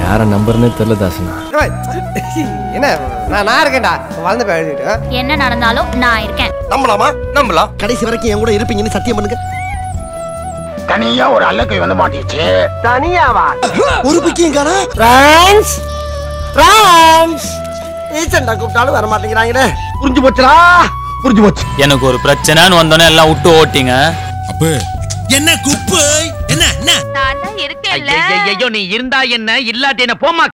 யாரை நம்பர்னே தெரியல தாசனா என்ன நான் நான் இருக்கேன்டா வளர்ந்து போய் எழுதிட்டு என்ன நடந்தாலும் நான் இருக்கேன் நம்பலாமா நம்பலாம் கடைசி வரைக்கும் என் கூட இருப்பீங்கன்னு சத்தியம் பண்ணுங்க தனியா ஒரு அல்லக்கை வந்து மாட்டிச்சு தனியாவா ஒரு பிக்கியும் காணா பிரான்ஸ் பிரான்ஸ் ஈச்சண்டா கூப்பிட்டாலும் வர மாட்டேங்கிறாங்களே புரிஞ்சு போச்சுடா புரிஞ்சு போச்சு எனக்கு ஒரு பிரச்சனைன்னு வந்தோன்னே எல்லாம் விட்டு ஓட்டிங்க அப்ப என்ன குப்பு என்ன என்ன நான் தான் இருக்கேன்ல ஐயோ நீ இருந்தா என்ன இல்லாட்டி என்ன போமா